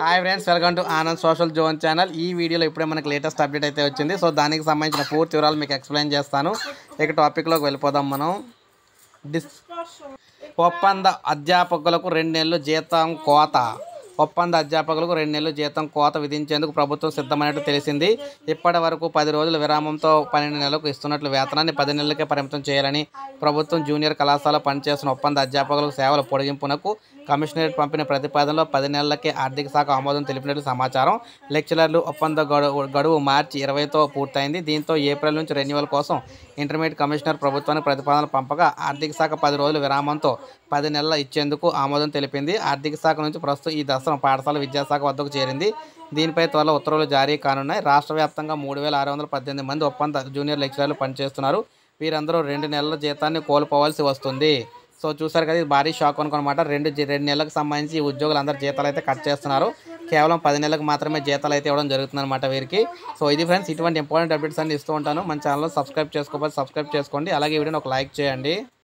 hi friends welcome to Anand social zone channel ఈ వీడియోలో ఇప్పుడే మనకి లేటెస్ట్ అప్డేట్ అయితే వచ్చింది సో దానికి సంబంధించిన పూర్తి వివరాలు మీకు ఎక్స్ప్లెయిన్ చేస్తాను ఇక టాపిక్లోకి వెళ్ళిపోదాం మనం డిస్ ఒప్పంద అధ్యాపకులకు రెండు నెలలు జీతం కోత ఒప్పంద అధ్యాపకులకు రెండు నెలలు జీతం కోత విధించేందుకు ప్రభుత్వం సిద్ధమైనట్టు తెలిసింది ఇప్పటి వరకు పది రోజుల విరామంతో పన్నెండు నెలలకు ఇస్తున్నట్లు వేతనాన్ని పది నెలలకే పరిమితం చేయాలని ప్రభుత్వం జూనియర్ కళాశాల పనిచేస్తున్న ఒప్పంద అధ్యాపకులకు సేవల పొడిగింపునకు కమిషనరేట్ పంపిన ప్రతిపాదనలో పది నెలలకే ఆర్థిక శాఖ ఆమోదం తెలిపినట్లు సమాచారం లెక్చరర్లు ఒప్పంద గడువు గడువు మార్చి ఇరవైతో పూర్తయింది దీంతో ఏప్రిల్ నుంచి రెన్యువల్ కోసం ఇంటర్మీడియట్ కమిషనర్ ప్రభుత్వానికి ప్రతిపాదనలు పంపగా ఆర్థిక శాఖ పది రోజుల విరామంతో పది నెలల ఇచ్చేందుకు ఆమోదం తెలిపింది ఆర్థిక శాఖ నుంచి ప్రస్తుతం ఈ దశను పాఠశాల విద్యాశాఖ వద్దకు చేరింది దీనిపై త్వరలో ఉత్తర్వులు జారీ కానున్నాయి రాష్ట్ర వ్యాప్తంగా మూడు వేల ఆరు వందల పద్దెనిమిది మంది ఒప్పంద జూనియర్ లెక్చరర్లు పనిచేస్తున్నారు వీరందరూ రెండు నెలల జీతాన్ని కోల్పోవాల్సి వస్తుంది సో చూసారు కదా ఇది భారీ షాక్ అనుకోనమాట రెండు జీ- రెండు నెలలకు సంబంధించి ఈ ఉద్యోగులందరూ జీతాలు అయితే కట్ చేస్తున్నారు కేవలం పది నెలలకు మాత్రమే జీతాలు అయితే ఇవ్వడం జరుగుతుంది అనమాట వీరికి సో ఇది ఫ్రెండ్స్ ఇటువంటి ఇంపార్టెంట్ అప్డేట్స్ అన్ని ఇస్తూ ఉంటాను మన ఛానల్లో సబ్స్క్రైబ్ చేసుకోకపోతే సబ్స్క్రైబ్ చేసుకోండి అలాగే ఈ వీడియోని ఒక లైక్ చేయండి